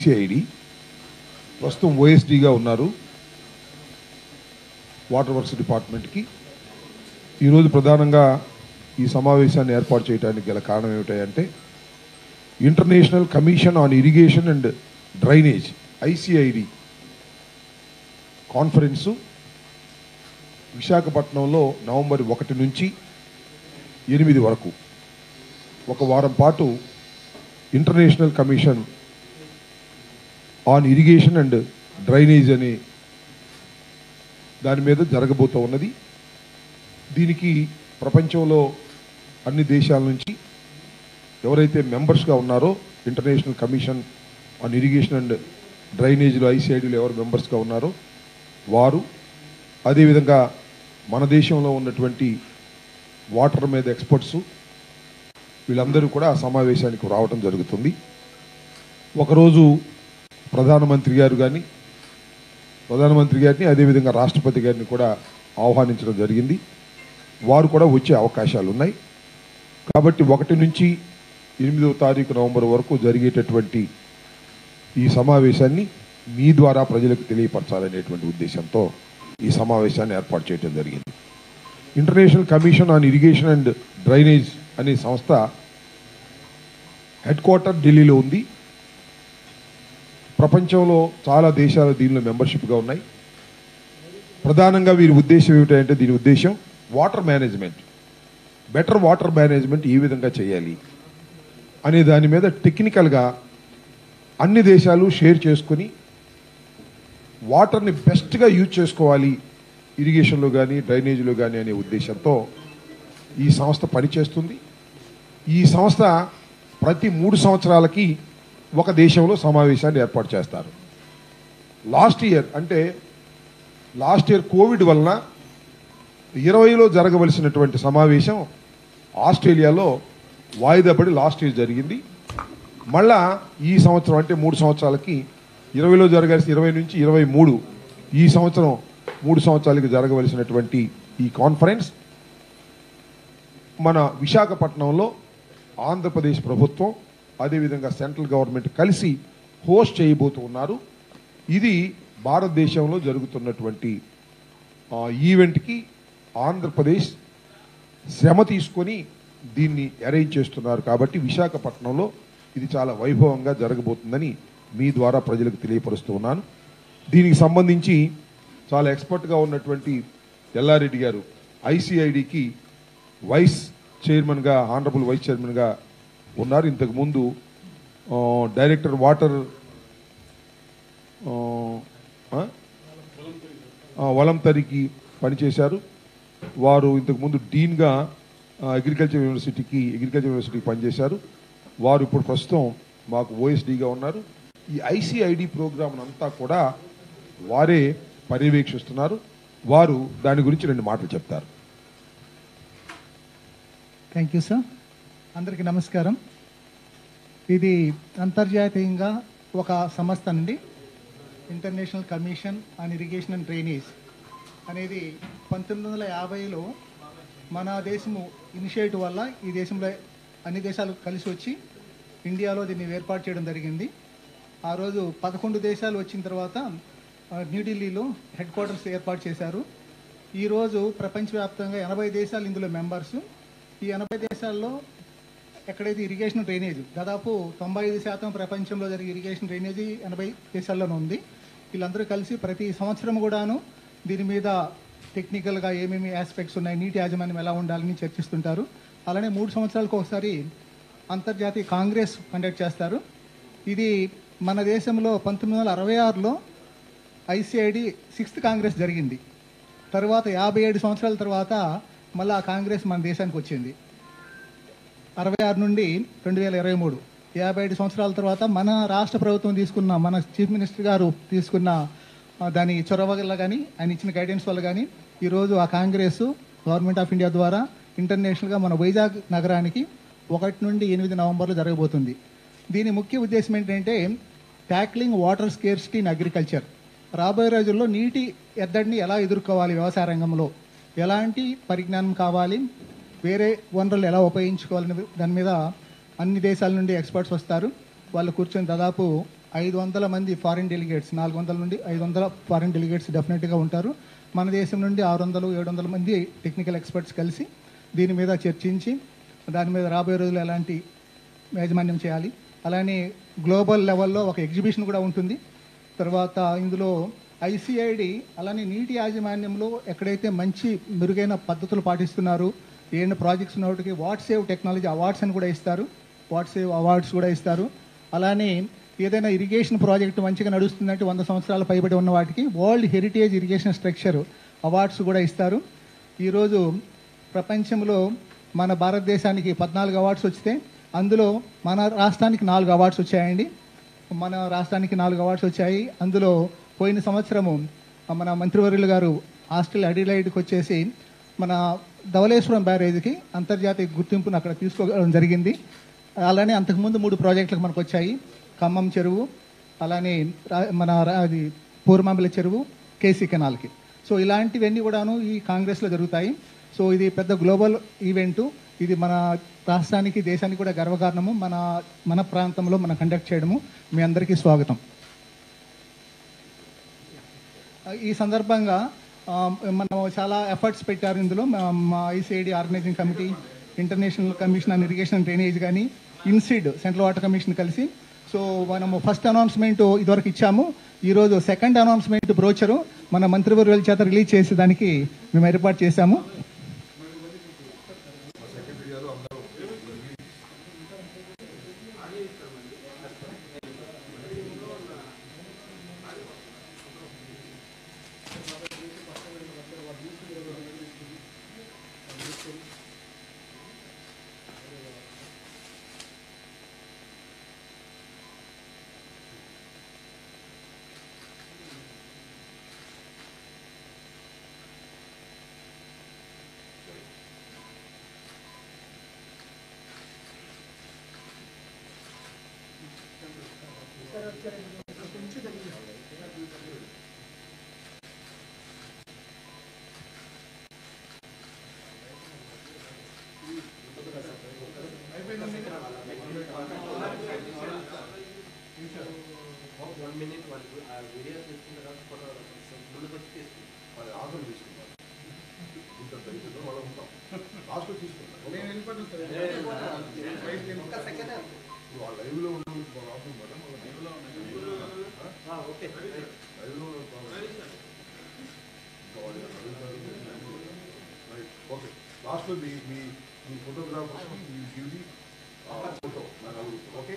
CID ప్రస్తుతం ఓఎస్డీగా ఉన్నారు water works డిపార్ట్మెంట్కి ఈరోజు ప్రధానంగా ఈ సమావేశాన్ని ఏర్పాటు చేయడానికి గల కారణం ఏమిటంటే international commission on irrigation and drainage ICID conference విశాఖపట్నంలో నవంబర్ ఒకటి నుంచి ఎనిమిది వరకు ఒక వారం పాటు international commission on irrigation and drainage అనే దాని మీద జరగబోతూ ఉన్నది దీనికి ప్రపంచంలో అన్ని దేశాల నుంచి ఎవరైతే మెంబర్స్గా ఉన్నారో international commission on irrigation and డ్రైనేజ్లో ఐసిఐడిలో ఎవరు మెంబర్స్గా ఉన్నారో వారు అదేవిధంగా మన దేశంలో ఉన్నటువంటి వాటర్ మీద ఎక్స్పర్ట్స్ వీళ్ళందరూ కూడా ఆ సమావేశానికి రావడం జరుగుతుంది ఒకరోజు ప్రధానమంత్రి గారు కానీ ప్రధానమంత్రి గారిని అదేవిధంగా రాష్ట్రపతి గారిని కూడా ఆహ్వానించడం జరిగింది వారు కూడా వచ్చే అవకాశాలు ఉన్నాయి కాబట్టి ఒకటి నుంచి ఎనిమిదవ తారీఖు నవంబర్ వరకు జరిగేటటువంటి ఈ సమావేశాన్ని మీ ద్వారా ప్రజలకు తెలియపరచాలనేటువంటి ఉద్దేశంతో ఈ సమావేశాన్ని ఏర్పాటు చేయడం జరిగింది international commission on irrigation and drainage అనే సంస్థ హెడ్ క్వార్టర్ ఢిల్లీలో ఉంది ప్రపంచంలో చాలా దేశాలు దీనిలో మెంబర్షిప్గా ఉన్నాయి ప్రధానంగా వీరి ఉద్దేశం ఏమిటంటే దీని ఉద్దేశం water management better water management ఏ విధంగా చేయాలి అనే దాని మీద టెక్నికల్గా అన్ని దేశాలు షేర్ చేసుకుని వాటర్ని బెస్ట్గా యూజ్ చేసుకోవాలి ఇరిగేషన్లో కానీ డ్రైనేజీలో కానీ అనే ఉద్దేశంతో ఈ సంస్థ పనిచేస్తుంది ఈ సంస్థ ప్రతి మూడు సంవత్సరాలకి ఒక దేశంలో సమావేశాన్ని ఏర్పాటు చేస్తారు లాస్ట్ ఇయర్ అంటే లాస్ట్ ఇయర్ కోవిడ్ వలన ఇరవైలో జరగవలసినటువంటి సమావేశం ఆస్ట్రేలియాలో వాయిదా పడి లాస్ట్ ఇయర్ జరిగింది మళ్ళా ఈ సంవత్సరం అంటే మూడు సంవత్సరాలకి ఇరవైలో జరగాల్సిన ఇరవై నుంచి ఇరవై మూడు ఈ సంవత్సరం మూడు సంవత్సరాలకి జరగవలసినటువంటి ఈ కాన్ఫరెన్స్ మన విశాఖపట్నంలో ఆంధ్రప్రదేశ్ ప్రభుత్వం అదేవిధంగా సెంట్రల్ గవర్నమెంట్ కలిసి హోస్ట్ చేయబోతూ ఉన్నారు ఇది భారతదేశంలో జరుగుతున్నటువంటి ఆ, ఈవెంట్కి ఆంధ్రప్రదేశ్ శ్రమ తీసుకొని దీన్ని అరేంజ్ చేస్తున్నారు కాబట్టి విశాఖపట్నంలో ఇది చాలా వైభవంగా జరగబోతుందని మీ ద్వారా ప్రజలకు తెలియపరుస్తూ ఉన్నాను దీనికి సంబంధించి చాలా ఎక్స్పర్ట్గా ఉన్నటువంటి ఎల్లారెడ్డి గారు ఐసిఐడికి వైస్ చైర్మన్గా ఆనరబుల్ వైస్ చైర్మన్గా ఉన్నారు ఇంతకు ముందు ఆ, డైరెక్టర్ వాటర్ ఆ, ఆ? ఆ, వలంతరికి పనిచేశారు వారు ఇంతకుముందు డీన్గా ఆ, అగ్రికల్చర్ యూనివర్సిటీకి అగ్రికల్చర్ యూనివర్సిటీకి పనిచేశారు వారు ఇప్పుడు ప్రస్తుతం మాకు ఓఎస్డీగా ఉన్నారు ఈ ఐసిఐడి ప్రోగ్రామ్ అంతా కూడా వారే పర్యవేక్షిస్తున్నారు వారు దాని గురించి రెండు మాటలు చెప్తారు థ్యాంక్ యూ సార్ అందరికీ నమస్కారం ఇది అంతర్జాతీయంగా ఒక సంస్థ అండి international commission on irrigation and drainage అనేది పంతొమ్మిది వందల యాభైలో మన దేశము ఇనిషియేటివ్ వల్ల ఈ దేశంలో అన్ని దేశాలు కలిసి వచ్చి ఇండియాలో దీన్ని ఏర్పాటు చేయడం జరిగింది ఆ రోజు పదకొండు దేశాలు వచ్చిన తర్వాత ఆ, న్యూఢిల్లీలో హెడ్ క్వార్టర్స్ ఏర్పాటు చేశారు ఈరోజు ప్రపంచవ్యాప్తంగా ఎనభై దేశాలు ఇందులో మెంబర్స్ ఈ ఎనభై దేశాల్లో ఎక్కడైతే ఇరిగేషన్ డ్రైనేజ్ దాదాపు తొంభై ఐదు శాతం ప్రపంచంలో జరిగే ఇరిగేషన్ డ్రైనేజీ ఎనభై దేశాల్లోనే ఉంది వీళ్ళందరూ కలిసి ప్రతి సంవత్సరం కూడాను దీని మీద టెక్నికల్గా ఏమేమి ఆస్పెక్ట్స్ ఉన్నాయి నీటి యాజమాన్యం ఎలా ఉండాలని చర్చిస్తుంటారు అలానే మూడు సంవత్సరాలకు ఒకసారి అంతర్జాతీయ కాంగ్రెస్ కండక్ట్ చేస్తారు ఇది మన దేశంలో పంతొమ్మిది వందల అరవై ఆరులో ఐసిఐడి సిక్స్త్ కాంగ్రెస్ జరిగింది తర్వాత యాభై ఏడు సంవత్సరాల తర్వాత మళ్ళీ ఆ కాంగ్రెస్ మన దేశానికి వచ్చింది అరవై ఆరు నుండి రెండు వేల ఇరవై మూడు యాభై ఐదు సంవత్సరాల తర్వాత మన రాష్ట్ర ప్రభుత్వం తీసుకున్న మన చీఫ్ మినిస్టర్ గారు తీసుకున్న ఆ, దాని చొరవ వల్ల కానీ ఆయన ఇచ్చిన గైడెన్స్ వల్ల కానీ ఈరోజు ఆ కాంగ్రెస్ గవర్నమెంట్ ఆఫ్ ఇండియా ద్వారా ఇంటర్నేషనల్గా మన వైజాగ్ నగరానికి ఒకటి నుండి ఎనిమిది నవంబర్లో జరగబోతుంది దీని ముఖ్య ఉద్దేశం ఏంటంటే tackling water scarcity in agriculture రాబోయే రోజుల్లో నీటి ఎద్దడిని ఎలా ఎదుర్కోవాలి వ్యవసాయ రంగంలో ఎలాంటి పరిజ్ఞానం కావాలి వేరే వనరులు ఎలా ఉపయోగించుకోవాలని దాని మీద అన్ని దేశాల నుండి ఎక్స్పర్ట్స్ వస్తారు వాళ్ళు కూర్చొని దాదాపు ఐదు వందల మంది ఫారిన్ డెలిగేట్స్ నాలుగు వందల నుండి ఐదు వందల ఫారిన్ డెలిగేట్స్ డెఫినెట్గా ఉంటారు మన దేశం నుండి ఆరు వందలు ఏడు వందల మంది టెక్నికల్ ఎక్స్పర్ట్స్ కలిసి దీని మీద చర్చించి దాని మీద రాబోయే రోజులు ఎలాంటి యాజమాన్యం చేయాలి అలానే గ్లోబల్ లెవెల్లో ఒక ఎగ్జిబిషన్ కూడా ఉంటుంది తర్వాత ఇందులో ఐసిఐడి అలానే నీటి యాజమాన్యంలో ఎక్కడైతే మంచి మెరుగైన పద్ధతులు పాటిస్తున్నారు ఏమైనా ప్రాజెక్ట్స్ ఉన్నప్పటికీ వాట్సేవ్ టెక్నాలజీ అవార్డ్స్ అని కూడా ఇస్తారు వాట్సేవ్ అవార్డ్స్ కూడా ఇస్తారు అలానే ఏదైనా ఇరిగేషన్ ప్రాజెక్ట్ మంచిగా నడుస్తుందంటే వంద సంవత్సరాల పైబడి ఉన్న వాటికి world heritage irrigation structure awards కూడా ఇస్తారు ఈరోజు ప్రపంచంలో మన భారతదేశానికి పద్నాలుగు అవార్డ్స్ వస్తే అందులో మన రాష్ట్రానికి నాలుగు అవార్డ్స్ వచ్చాయండి మన రాష్ట్రానికి నాలుగు అవార్డ్స్ వచ్చాయి అందులో పోయిన సంవత్సరము మన మంత్రివర్యులు గారు హాస్టల్ అడిలైడ్కి వచ్చేసి మన ధవలేశ్వరం బ్యారేజ్కి అంతర్జాతీయ గుర్తింపును అక్కడ తీసుకోవడం జరిగింది అలానే అంతకుముందు మూడు ప్రాజెక్టులకు మనకు వచ్చాయి ఖమ్మం చెరువు అలానే రా- మన రా- అది పూర్మాంబిల చెరువు కేసీ కెనాల్కి సో ఇలాంటివన్నీ కూడాను ఈ కాంగ్రెస్లో జరుగుతాయి సో ఇది పెద్ద గ్లోబల్ ఈవెంట్ ఇది మన రాష్ట్రానికి దేశానికి కూడా గర్వకారణము మన మన ప్రాంతంలో మనం కండక్ట్ చేయడము మీ అందరికీ స్వాగతం ఈ సందర్భంగా ఆ, మనం చాలా ఎఫర్ట్స్ పెట్టారు ఇందులో మా- మా ICID organising committee international commission on irrigation drainage కానీ ఇన్సిడ్ సెంట్రల్ వాటర్ కమిషన్ కలిసి సో మనము ఫస్ట్ అనౌన్స్మెంట్ ఇదివరకు ఇచ్చాము ఈరోజు సెకండ్ అనౌన్స్మెంట్ బ్రోచరు మన మంత్రివర్యుల చేత రిలీజ్ చేసేదానికి మేము ఏర్పాటు చేశాము ఓకే లాస్ట్లో మీ మీ మీ ఫోటోగ్రాఫర్స్కి మీ డ్యూటీ ఫోటో ఓకే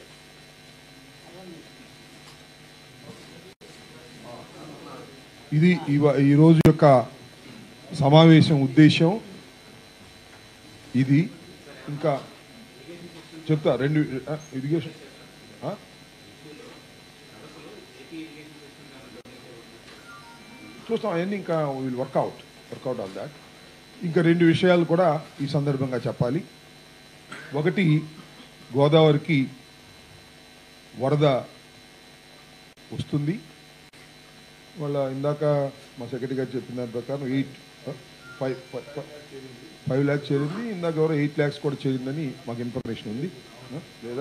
ఇది ఇవ ఈ రోజు యొక్క సమావేశం ఉద్దేశం ఇది ఇంకా చెప్తా రెండు ఆ, ఇరిగేషన్ ఆ? చూస్తాం అవన్నీ ఇంకా will work out work out on that ఇంకా రెండు విషయాలు కూడా ఈ సందర్భంగా చెప్పాలి ఒకటి గోదావరికి వరద వస్తుంది వాళ్ళ ఇందాక మా సెక్రటరీ గారు చెప్పిన దాని ప్రకారం ఎయిట్ ఫైవ్ ఫైవ్ ల్యాక్స్ చేరింది ఇందాక ఎవరో ఎయిట్ ల్యాక్స్ కూడా చేరిందని మాకు ఇన్ఫర్మేషన్ ఉంది ఆ, లేదా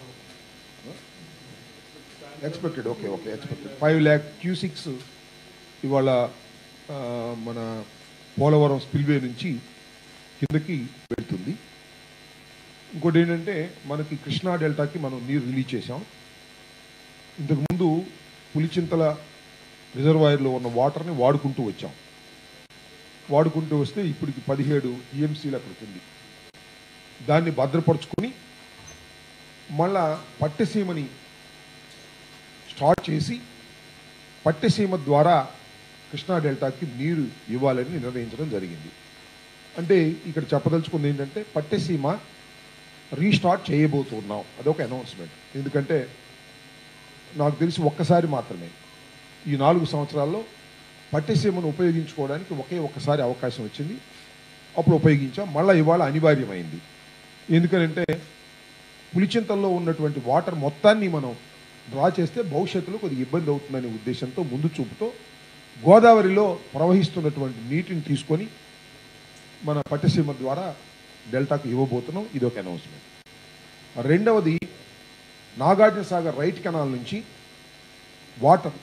expected okay okay expected five lakh cusecs ఇవాళ ఆ, మన పోలవరం స్పిల్వే నుంచి కిందకి వెళ్తుంది ఇంకోటి ఏంటంటే మనకి కృష్ణా డెల్టాకి మనం నీరు రిలీజ్ చేసాం ఇంతకుముందు పులిచింతల రిజర్వాయర్లో ఉన్న వాటర్ని వాడుకుంటూ వచ్చాం వాడుకుంటూ వస్తే ఇప్పటికి పదిహేడు టీఎంసీలు అక్కడికి ఉంది దాన్ని భద్రపరుచుకొని మళ్ళా పట్టెసీమని స్టార్ట్ చేసి పట్టెసీమ ద్వారా కృష్ణా డెల్టాకి నీరు ఇవ్వాలని నిర్ణయించడం జరిగింది అంటే ఇక్కడ చెప్పదలుచుకుంది ఏంటంటే పట్టెసీమ రీస్టార్ట్ చేయబోతున్నాం అదొక అనౌన్స్మెంట్ ఎందుకంటే నాకు తెలిసి ఒక్కసారి మాత్రమే ఈ నాలుగు సంవత్సరాల్లో పట్టెసీమను ఉపయోగించుకోవడానికి ఒకే ఒక్కసారి అవకాశం వచ్చింది అప్పుడు ఉపయోగించాం మళ్ళీ ఇవాళ అనివార్యమైంది ఎందుకనంటే పులిచింతల్లో ఉన్నటువంటి వాటర్ మొత్తాన్ని మనం డ్రా చేస్తే భవిష్యత్తులో కొద్దిగా ఇబ్బంది అవుతుందనే ఉద్దేశంతో ముందు చూపుతో గోదావరిలో ప్రవహిస్తున్నటువంటి నీటిని తీసుకొని మన పట్టసీమ ద్వారా డెల్టాకు ఇవ్వబోతున్నాం ఇది ఒక అనౌన్స్మెంట్ రెండవది నాగార్జున సాగర్ రైట్ కెనాల్ నుంచి వాటర్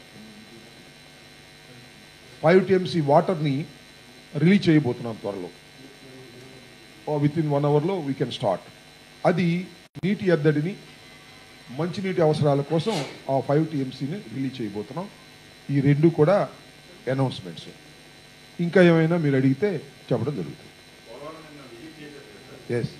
ఫైవ్ టీఎంసీ వాటర్ని రిలీజ్ చేయబోతున్నాం త్వరలో విత్ ఇన్ వన్ అవర్లో వీ కెన్ స్టార్ట్ అది నీటి ఎద్దడిని మంచినీటి అవసరాల కోసం ఆ ఫైవ్ టీఎంసీని రిలీజ్ చేయబోతున్నాం ఈ రెండు కూడా అనౌన్స్మెంట్స్ ఇంకా ఏమైనా మీరు అడిగితే చెప్పడం జరుగుతుంది ఎస్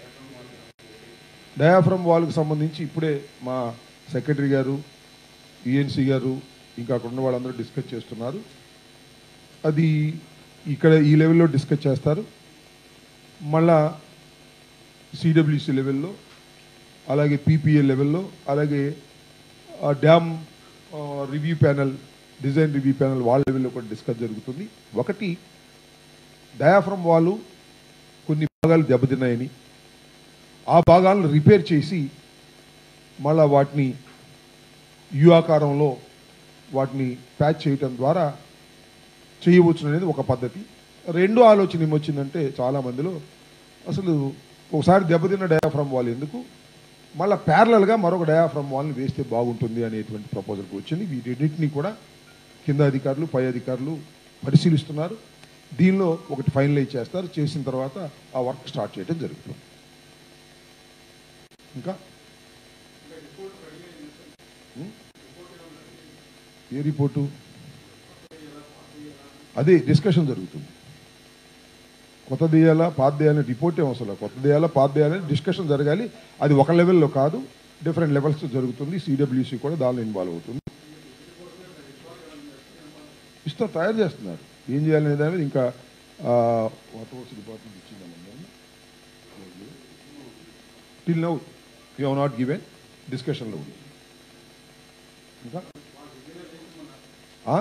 డయాఫ్రమ్ వాల్కి సంబంధించి ఇప్పుడే మా సెక్రటరీ గారు ఈఎన్సీ గారు ఇంకా అక్కడ ఉన్న వాళ్ళందరూ డిస్కస్ చేస్తున్నారు అది ఇక్కడ ఈ లెవెల్లో డిస్కస్ చేస్తారు మళ్ళా సిడబ్ల్యూసి లెవెల్లో అలాగే పీపీఏ లెవెల్లో అలాగే ఆ డ్యామ్ ఆ, review panel design review panel వాళ్ళ లెవెల్లో కూడా డిస్కస్ జరుగుతుంది ఒకటి డయాఫ్రమ్ వాళ్ళు కొన్ని భాగాలు దెబ్బతిన్నాయని ఆ భాగాలను రిపేర్ చేసి మళ్ళా వాటిని యు ఆకారంలో వాటిని ప్యాచ్ చేయటం ద్వారా చేయవచ్చు అనేది ఒక పద్ధతి రెండో ఆలోచన ఏమొచ్చిందంటే చాలా మందిలో అసలు ఒకసారి దెబ్బతిన్న డయాఫ్రమ్ వాల్ ఎందుకు మళ్ళీ ప్యారలల్గా మరొక డయాఫ్రమ్ వాల్ని వేస్తే బాగుంటుంది అనేటువంటి ప్రపోజల్కి వచ్చింది వీటిన్నింటినీ కూడా కింద అధికారులు పై అధికారులు పరిశీలిస్తున్నారు దీనిలో ఒకటి ఫైనలైజ్ చేస్తారు చేసిన తర్వాత ఆ వర్క్ స్టార్ట్ చేయడం జరుగుతుంది ఇంకా ఉం? ఏ రిపోర్టు అదే డిస్కషన్ జరుగుతుంది కొత్త దేయాలా పాత దేయాలని రిపోర్ట్ ఏం అవసరం లేదు. కొత్త దేయాలా పాత దేయాలని డిస్కషన్ జరగాలి అది ఒక లెవెల్లో కాదు డిఫరెంట్ లెవెల్స్ జరుగుతుంది సిడబ్ల్యూసి కూడా దానిలో ఇన్వాల్వ్ అవుతుంది ఇష్టం తయారు చేస్తున్నారు ఏం చేయాలనే దాని మీద ఇంకా వాటర్ వర్క్స్ డిపార్ట్మెంట్ ఇచ్చిందమ్మా till now you have not given డిస్కషన్లో ఉంది ఇంకా ఆ?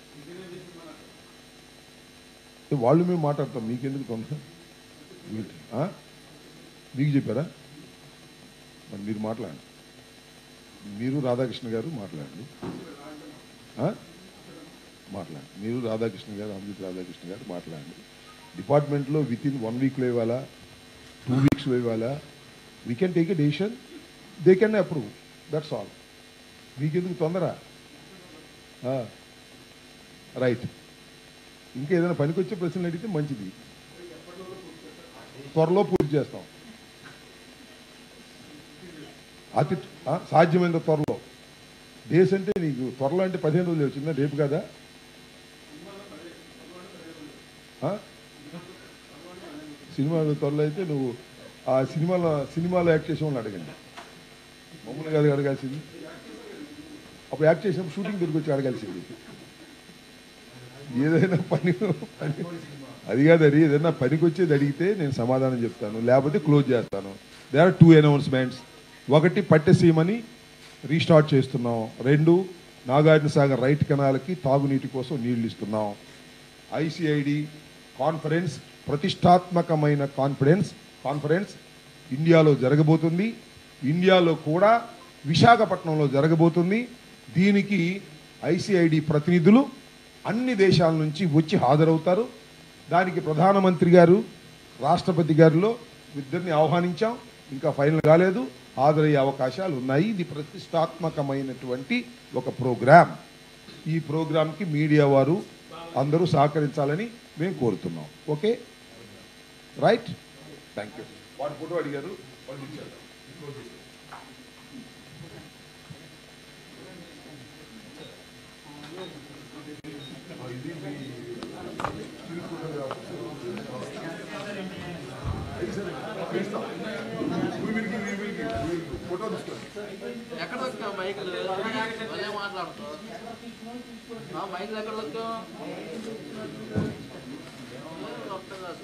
ఏ, వాళ్ళు మేము మాట్లాడతాం మీకెందుకు తొందర మీకు ఆ? మీకు చెప్పారా మరి మీరు మాట్లాడండి మీరు రాధాకృష్ణ గారు మాట్లాడండి ఆ? మాట్లాడండి మీరు రాధాకృష్ణ గారు అమృత్ రాధాకృష్ణ గారు మాట్లాడండి డిపార్ట్మెంట్లో విత్ ఇన్ వన్ వీక్లో ఇవ్వాలా టూ వీక్స్లో ఇవ్వాలా we can take a decision they can approve that's all మీకెందుకు తొందర రైట్ ఇంకా ఏదైనా పనికొచ్చే ప్రశ్నలు అడిగితే మంచిది త్వరలో పూర్తి చేస్తాం అతి ఆ, సాధ్యమైనంత త్వరలో డేస్ అంటే నీకు త్వరలో అంటే పదిహేను రోజులు వచ్చిందా రేపు కదా ఆ? సినిమా త్వరలో అయితే నువ్వు ఆ సినిమాలో సినిమాలో యాక్ట్ చేసే వాళ్ళని అడగండి మమ్మల్ని కాదు అడగాల్సింది అప్పుడు యాక్ట్ చేసినప్పుడు షూటింగ్ దగ్గరికి వచ్చి అడగాల్సింది ఏదైనా పని పని అది కాదు అది ఏదైనా పనికి వచ్చేది అడిగితే నేను సమాధానం చెప్తాను లేకపోతే క్లోజ్ చేస్తాను దే ఆర్ టూ అనౌన్స్మెంట్స్ ఒకటి పట్టెసీమని రీస్టార్ట్ చేస్తున్నాం రెండు నాగార్జున సాగర్ రైట్ కెనాల్కి తాగునీటి కోసం నీళ్లు ఇస్తున్నాం ఐసిఐడి కాన్ఫరెన్స్ ప్రతిష్టాత్మకమైన కాన్ఫరెన్స్ కాన్ఫరెన్స్ ఇండియాలో జరగబోతుంది ఇండియాలో కూడా విశాఖపట్నంలో జరగబోతుంది దీనికి ఐసిఐడి ప్రతినిధులు అన్ని దేశాల నుంచి వచ్చి హాజరవుతారు దానికి ప్రధానమంత్రి గారు రాష్ట్రపతి గారిలో ఇద్దరిని ఆహ్వానించాం ఇంకా ఫైనల్ కాలేదు హాజరయ్యే అవకాశాలు ఉన్నాయి ఇది ప్రతిష్టాత్మకమైనటువంటి ఒక ప్రోగ్రామ్ ఈ ప్రోగ్రాంకి మీడియా వారు అందరూ సహకరించాలని మేము కోరుతున్నాం ఓకే రైట్ థ్యాంక్ యూ వాటి ఫోటో అడిగారు వాళ్ళు ఇచ్చారు ఫోటో తీసుకోండి ఎక్కడ దొరికావు మైకులు భలే మాట్లాడుతావు ఆ మైకులు ఎక్కడ దొరికావు ఏం అర్థం కాదు.